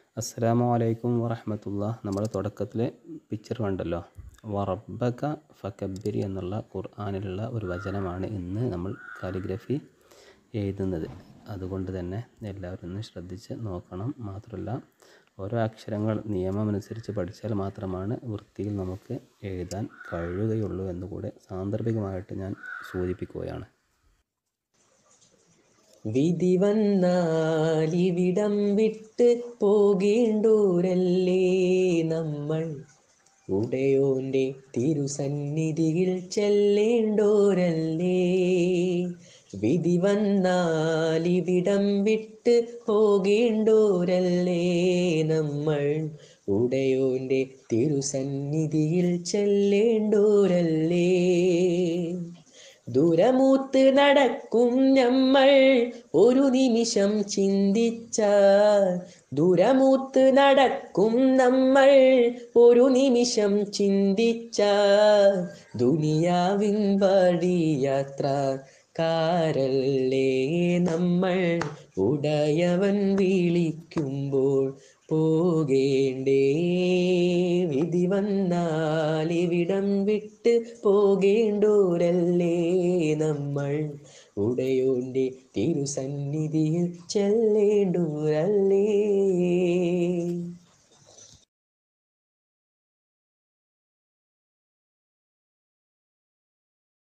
അസ്സലാമു അലൈക്കും വറഹമത്തുള്ള നമ്മൾ തുടക്കത്തിൽ പിക്ചർ കണ്ടല്ലോ വറബക ഫക്കബിരി എന്നുള്ള ഖുർആാനിലുള്ള ഒരു വചനമാണ് ഇന്ന് നമ്മൾ കാലിഗ്രഫി എഴുതുന്നത് അതുകൊണ്ട് തന്നെ എല്ലാവരും ഒന്ന് ശ്രദ്ധിച്ച് നോക്കണം മാത്രമല്ല ഓരോ അക്ഷരങ്ങൾ നിയമമനുസരിച്ച് പഠിച്ചാൽ മാത്രമാണ് വൃത്തിയിൽ നമുക്ക് എഴുതാൻ കഴിയുകയുള്ളൂ എന്നുകൂടെ സാന്ദർഭികമായിട്ട് ഞാൻ സൂചിപ്പിക്കുകയാണ് വിധി വന്നാലിവിടം വിട്ട് പോകേണ്ടോരല്ലേ നമ്മൾ ഉടയോന്റെ തിരുസന്നിധിയിൽ ചെല്ലേണ്ടോരല്ലേ വിധി വന്നാലിവിടം വിട്ട് പോകേണ്ടോരല്ലേ നമ്മൾ ഉടയോന്റെ തിരുസന്നിധിയിൽ ചെല്ലേണ്ടോരല്ലേ ദുരമൂത്ത് നടക്കും നമ്മൾ ഒരു നിമിഷം ചിന്തിച്ച ദുരമൂത്ത് നടക്കും നമ്മൾ ഒരു നിമിഷം ചിന്തിച്ച ദുനിയാവിൻ വഴിയാത്ര കാരല്ലേ നമ്മൾ ഉടയവൻ വിളിക്കുമ്പോൾ പോകേണ്ടേ വിധി വന്നാൽ ഇവിടം വിട്ട് പോകേണ്ടോരല്ലേ നമ്മൾ ഉടയോന്റെ തിരുസന്നിധിയിൽ ചെല്ലേണ്ടോരല്ലേ